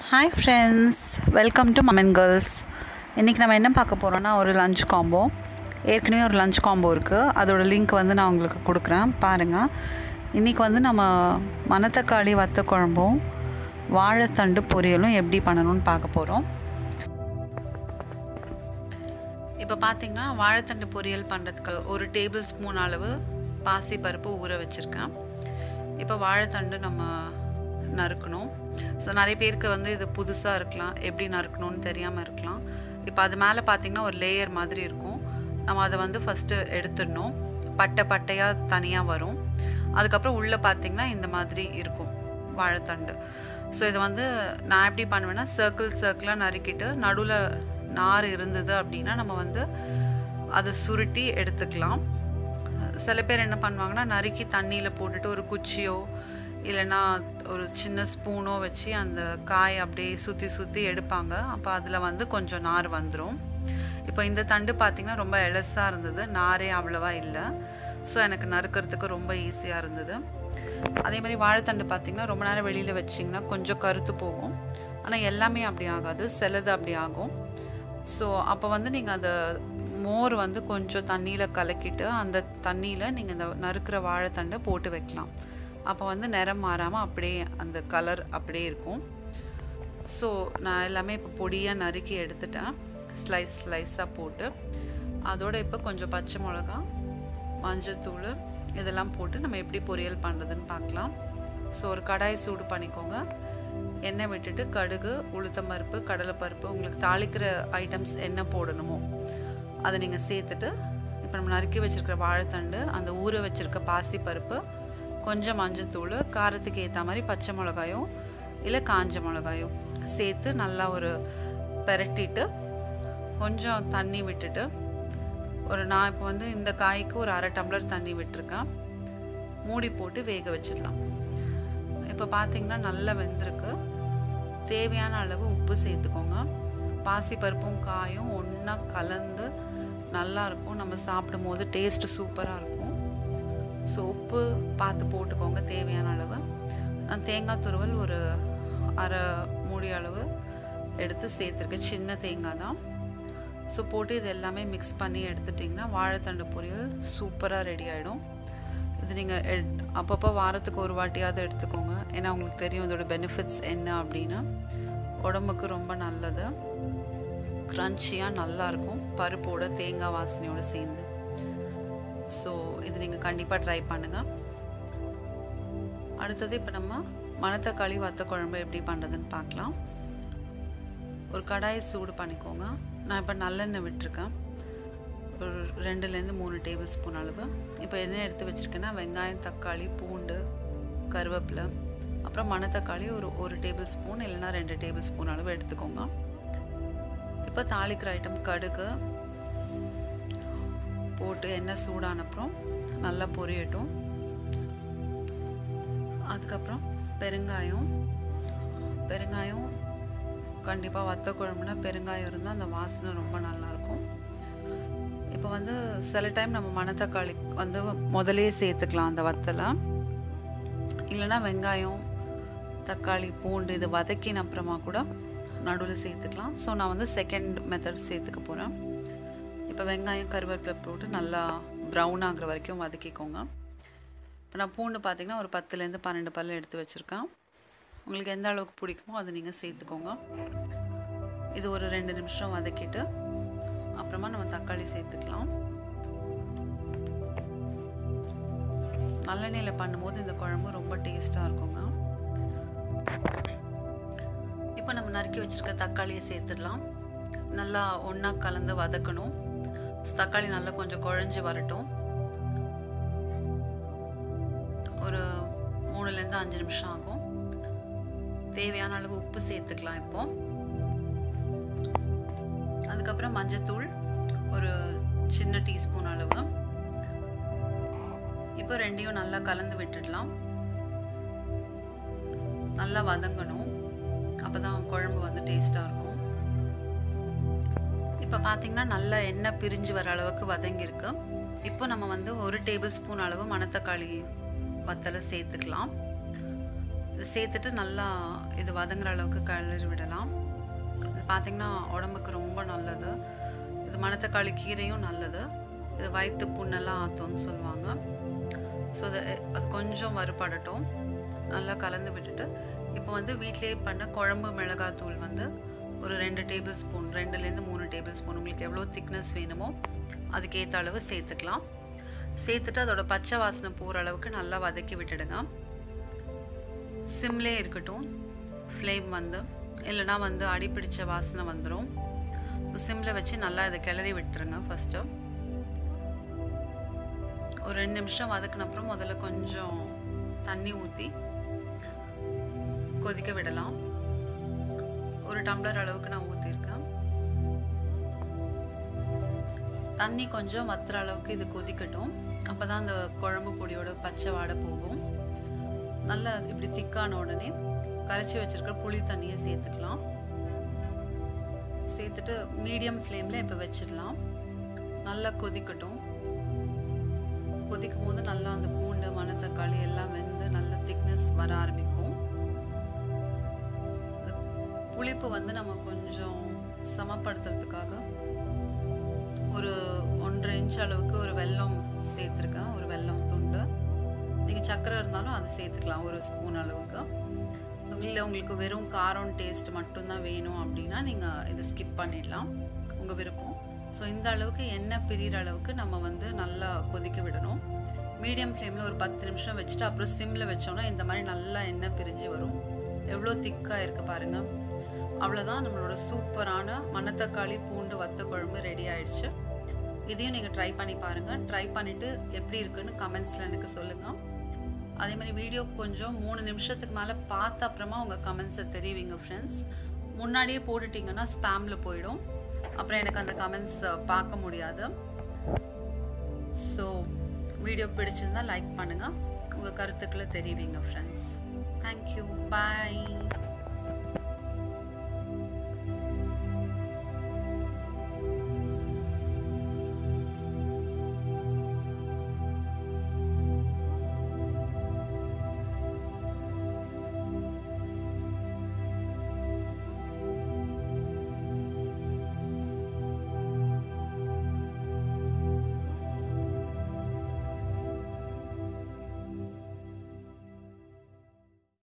hi friends welcome to மமன் girls இன்றைக்கி நம்ம என்ன பார்க்க போகிறோன்னா ஒரு லஞ்ச் காம்போ ஏற்கனவே ஒரு லஞ்ச் காம்போ இருக்குது அதோட லிங்க் வந்து நான் உங்களுக்கு கொடுக்குறேன் பாருங்கள் இன்றைக்கி வந்து நம்ம மணத்தக்காளி வத்த குழம்பும் வாழைத்தண்டு பொரியலும் எப்படி பண்ணணும்னு பார்க்க போகிறோம் இப்போ பார்த்தீங்கன்னா வாழைத்தண்டு பொரியல் பண்ணுறதுக்கு ஒரு டேபிள் ஸ்பூன் அளவு பாசி பருப்பு ஊற வச்சுருக்கேன் இப்போ வாழைத்தண்டு நம்ம நறுக்கணும் ஸோ நிறைய பேருக்கு வந்து இது புதுசாக இருக்கலாம் எப்படி நறுக்கணும்னு தெரியாமல் இருக்கலாம் இப்போ அது மேலே பார்த்திங்கன்னா ஒரு லேயர் மாதிரி இருக்கும் நம்ம அதை வந்து ஃபஸ்ட்டு எடுத்துடணும் பட்டை பட்டையாக தனியாக வரும் அதுக்கப்புறம் உள்ளே பார்த்திங்கன்னா இந்த மாதிரி இருக்கும் வாழைத்தண்டு ஸோ இதை வந்து நான் எப்படி பண்ணுவேன்னா சர்க்கிள் சர்க்கிளாக நறுக்கிட்டு நடுவில் நார் இருந்தது அப்படின்னா நம்ம வந்து அதை சுருட்டி எடுத்துக்கலாம் சில பேர் என்ன பண்ணுவாங்கன்னா நறுக்கி தண்ணியில் போட்டுட்டு ஒரு குச்சியோ இல்லைன்னா ஒரு சின்ன ஸ்பூனோ வச்சு அந்த காயை அப்படியே சுற்றி சுற்றி எடுப்பாங்க அப்போ அதில் வந்து கொஞ்சம் நார் வந்துடும் இப்போ இந்த தண்டு பார்த்திங்கன்னா ரொம்ப எலஸாக இருந்தது நாரே அவ்வளோவா இல்லை ஸோ எனக்கு நறுக்கிறதுக்கு ரொம்ப ஈஸியாக இருந்தது அதே மாதிரி வாழைத்தண்டு பார்த்திங்கன்னா ரொம்ப நேரம் வெளியில் வச்சிங்கன்னா கொஞ்சம் கருத்து போகும் ஆனால் எல்லாமே அப்படி ஆகாது சிலது அப்படி ஆகும் ஸோ அப்போ வந்து நீங்கள் அந்த மோர் வந்து கொஞ்சம் தண்ணியில் கலக்கிட்டு அந்த தண்ணியில் நீங்கள் இந்த நறுக்கிற வாழைத்தண்டை போட்டு வைக்கலாம் அப்போ வந்து நிறம் மாறாமல் அப்படியே அந்த கலர் அப்படியே இருக்கும் ஸோ நான் எல்லாமே இப்போ பொடியாக நறுக்கி எடுத்துட்டேன் ஸ்லைஸ் ஸ்லைஸாக போட்டு அதோடு இப்போ கொஞ்சம் பச்சை மிளகா மஞ்சத்தூள் இதெல்லாம் போட்டு நம்ம எப்படி பொரியல் பண்ணுறதுன்னு பார்க்கலாம் ஸோ ஒரு கடாய் சூடு பண்ணிக்கோங்க எண்ணெய் விட்டுட்டு கடுகு உளுத்தம்பருப்பு கடலைப்பருப்பு உங்களுக்கு தாளிக்கிற ஐட்டம்ஸ் என்ன போடணுமோ அதை நீங்கள் சேர்த்துட்டு இப்போ நம்ம நறுக்கி வச்சுருக்கிற வாழைத்தண்டு அந்த ஊற வச்சுருக்க பாசி பருப்பு கொஞ்சம் மஞ்சத்தூள் காரத்துக்கு ஏற்ற மாதிரி பச்சை மிளகாயும் இல்லை காஞ்ச மிளகாயும் சேர்த்து நல்லா ஒரு பெரட்டிட்டு கொஞ்சம் தண்ணி விட்டுட்டு ஒரு நான் இப்போ வந்து இந்த காய்க்கு ஒரு அரை டம்ளர் தண்ணி விட்டுருக்கேன் மூடி போட்டு வேக வச்சிடலாம் இப்போ பார்த்தீங்கன்னா நல்லா வெந்திருக்கு தேவையான அளவு உப்பு சேர்த்துக்கோங்க பாசி பருப்பும் காயும் ஒன்றா கலந்து நல்லா இருக்கும் நம்ம சாப்பிடும் போது டேஸ்ட்டு சூப்பராக இருக்கும் ஸோ உப்பு பார்த்து போட்டுக்கோங்க தேவையான அளவு நான் தேங்காய் துருவல் ஒரு அரை மூடி அளவு எடுத்து சேர்த்துருக்கேன் சின்ன தேங்காய் தான் ஸோ போட்டு இது எல்லாமே மிக்ஸ் பண்ணி எடுத்துட்டிங்கன்னா வாழைத்தண்டு பொரியல் சூப்பராக ரெடி ஆகிடும் இது நீங்கள் எட் அப்பப்போ வாரத்துக்கு ஒரு வாட்டியாவது எடுத்துக்கோங்க ஏன்னா உங்களுக்கு தெரியும் இதோட பெனிஃபிட்ஸ் என்ன அப்படின்னு உடம்புக்கு ரொம்ப நல்லது க்ரன்ச்சியாக நல்லாயிருக்கும் பருப்போட தேங்காய் வாசனையோடு சேர்ந்து ஸோ இது நீங்கள் கண்டிப்பாக ட்ரை பண்ணுங்கள் அடுத்தது இப்போ நம்ம மணத்தக்காளி வத்த குழம்பு எப்படி பண்ணுறதுன்னு பார்க்கலாம் ஒரு கடாயை சூடு பண்ணிக்கோங்க நான் இப்போ நல்லெண்ணெய் விட்டுருக்கேன் ஒரு ரெண்டுலேருந்து மூணு டேபிள் ஸ்பூன் அளவு இப்போ என்ன எடுத்து வச்சுருக்கேன்னா வெங்காயம் தக்காளி பூண்டு கருவேப்பிலை அப்புறம் மணத்தக்காளி ஒரு ஒரு டேபிள் ஸ்பூன் இல்லைனா ரெண்டு டேபிள் ஸ்பூன் அளவு எடுத்துக்கோங்க இப்போ தாளிக்கிற ஐட்டம் கடுகு போட்டு எண்ணெய் சூடான அப்புறம் நல்லா பொரியட்டும் அதுக்கப்புறம் பெருங்காயம் பெருங்காயம் கண்டிப்பாக வத்த குழம்புனா பெருங்காயம் இருந்தால் அந்த வாசனை ரொம்ப நல்லாயிருக்கும் இப்போ வந்து சில டைம் நம்ம மணத்தக்காளி வந்து முதலே சேர்த்துக்கலாம் அந்த வத்தலை இல்லைன்னா வெங்காயம் தக்காளி பூண்டு இது வதக்கின அப்புறமா கூட நடுவில் சேர்த்துக்கலாம் ஸோ நான் வந்து செகண்ட் மெத்தட் சேர்த்துக்க போகிறேன் இப்போ வெங்காயம் கருவேப்பிலை போட்டு நல்லா ப்ரௌன் ஆகிற வரைக்கும் வதக்கிக்கோங்க இப்போ நான் பூண்டு பார்த்திங்கன்னா ஒரு பத்துலேருந்து பன்னெண்டு பல் எடுத்து வச்சுருக்கேன் உங்களுக்கு எந்த அளவுக்கு பிடிக்குமோ அதை நீங்கள் சேர்த்துக்கோங்க இது ஒரு ரெண்டு நிமிஷம் வதக்கிட்டு அப்புறமா நம்ம தக்காளி சேர்த்துக்கலாம் நல்லெண்ணெயில் பண்ணும்போது இந்த குழம்பு ரொம்ப டேஸ்ட்டாக இருக்குங்க இப்போ நம்ம நறுக்கி வச்சுருக்க தக்காளியை சேர்த்துடலாம் நல்லா ஒன்றா கலந்து வதக்கணும் தக்காளி நல்லா கொஞ்சம் குழஞ்சி வரட்டும் ஒரு மூணுலேருந்து அஞ்சு நிமிஷம் ஆகும் தேவையான அளவு உப்பு சேர்த்துக்கலாம் இப்போ அதுக்கப்புறம் மஞ்சத்தூள் ஒரு சின்ன டீஸ்பூன் அளவு இப்போ ரெண்டையும் நல்லா கலந்து விட்டுடலாம் நல்லா வதங்கணும் அப்போ தான் குழம்பு வந்து டேஸ்ட்டாக இருக்கும் இப்போ பார்த்தீங்கன்னா நல்லா எண்ணெய் பிரிஞ்சு வர அளவுக்கு வதங்கியிருக்கு இப்போ நம்ம வந்து ஒரு டேபிள் ஸ்பூன் அளவு மணத்தக்காளி வத்தலை சேர்த்துக்கலாம் இது சேர்த்துட்டு நல்லா இது வதங்குற அளவுக்கு கிளறி விடலாம் இது பார்த்திங்கன்னா உடம்புக்கு ரொம்ப நல்லது இது மணத்தக்காளி கீரையும் நல்லது இது வயிற்று புண்ணெல்லாம் ஆற்றும்னு சொல்லுவாங்க ஸோ அது அது கொஞ்சம் வறுபடட்டும் நல்லா கலந்து விட்டுட்டு இப்போ வந்து வீட்டிலேயே பண்ண குழம்பு மிளகாத்தூள் வந்து ஒரு ரெண்டு டேபிள் ஸ்பூன் ரெண்டுலேருந்து மூணு டேபிள் ஸ்பூன் உங்களுக்கு எவ்வளோ திக்னஸ் வேணுமோ அதுக்கேற்ற அளவு சேர்த்துக்கலாம் சேர்த்துட்டு அதோட பச்சை வாசனை போகிற அளவுக்கு நல்லா வதக்கி விட்டுடுங்க சிம்லே இருக்கட்டும் ஃப்ளேம் வந்து இல்லைனா வந்து அடிப்பிடிச்ச வாசனை வந்துடும் சிம்மில் வச்சு நல்லா இதை கிளறி விட்டுருங்க ஃபஸ்ட்டு ஒரு ரெண்டு நிமிஷம் வதக்கின அப்புறம் முதல்ல கொஞ்சம் தண்ணி ஊற்றி கொதிக்க விடலாம் ஒரு டம்ளர் அளவுக்கு நான் ஊற்றிருக்கேன் தண்ணி கொஞ்சம் வத்துற அளவுக்கு இது கொதிக்கட்டும் அப்போ தான் அந்த குழம்பு பொடியோட பச்சை வாடை போகும் நல்லா இப்படி திக்கான உடனே கரைச்சி வச்சிருக்கிற புளி தண்ணியை சேர்த்துக்கலாம் சேர்த்துட்டு மீடியம் ஃப்ளேமில் இப்போ வச்சிடலாம் நல்லா கொதிக்கட்டும் கொதிக்கும் போது நல்லா அந்த பூண்டு மணத்தக்காளி எல்லாம் வெந்து நல்ல திக்னஸ் வர ஆரம்பிக்கும் புளிப்பு வந்து நம்ம கொஞ்சம் சமப்படுத்துறதுக்காக ஒரு ஒன்றரை இன்ச் அளவுக்கு ஒரு வெல்லம் சேர்த்துருக்கேன் ஒரு வெல்லம் துண்டு நீங்கள் சர்க்கரை இருந்தாலும் அது சேர்த்துக்கலாம் ஒரு ஸ்பூன் அளவுக்கு இல்லை உங்களுக்கு வெறும் காரம் டேஸ்ட் மட்டும்தான் வேணும் அப்படின்னா நீங்கள் இதை ஸ்கிப் பண்ணிடலாம் உங்கள் விருப்பம் ஸோ இந்த அளவுக்கு எண்ணெய் பிரிகிற அளவுக்கு நம்ம வந்து நல்லா கொதிக்க விடணும் மீடியம் ஃப்ளேமில் ஒரு பத்து நிமிஷம் வச்சுட்டு அப்புறம் சிம்மில் வச்சோன்னா இந்த மாதிரி நல்லா எண்ணெய் பிரிஞ்சு வரும் எவ்வளோ திக்காக இருக்குது பாருங்கள் அவ்வளோதான் நம்மளோட சூப்பரான மணத்தக்காளி பூண்டு வத்த குழம்பு ரெடி ஆயிடுச்சு இதையும் நீங்கள் ட்ரை பண்ணி பாருங்கள் ட்ரை பண்ணிவிட்டு எப்படி இருக்குன்னு கமெண்ட்ஸில் எனக்கு சொல்லுங்கள் அதே மாதிரி வீடியோ கொஞ்சம் மூணு நிமிஷத்துக்கு மேலே பார்த்த அப்புறமா உங்கள் கமெண்ட்ஸை தெரிவிங்க ஃப்ரெண்ட்ஸ் முன்னாடியே போட்டுட்டிங்கன்னா ஸ்பேமில் போயிடும் அப்புறம் எனக்கு அந்த கமெண்ட்ஸ் பார்க்க முடியாது ஸோ வீடியோ பிடிச்சிருந்தா லைக் பண்ணுங்கள் உங்கள் கருத்துக்களை தெரிவிங்க ஃப்ரெண்ட்ஸ் தேங்க்யூ பாய்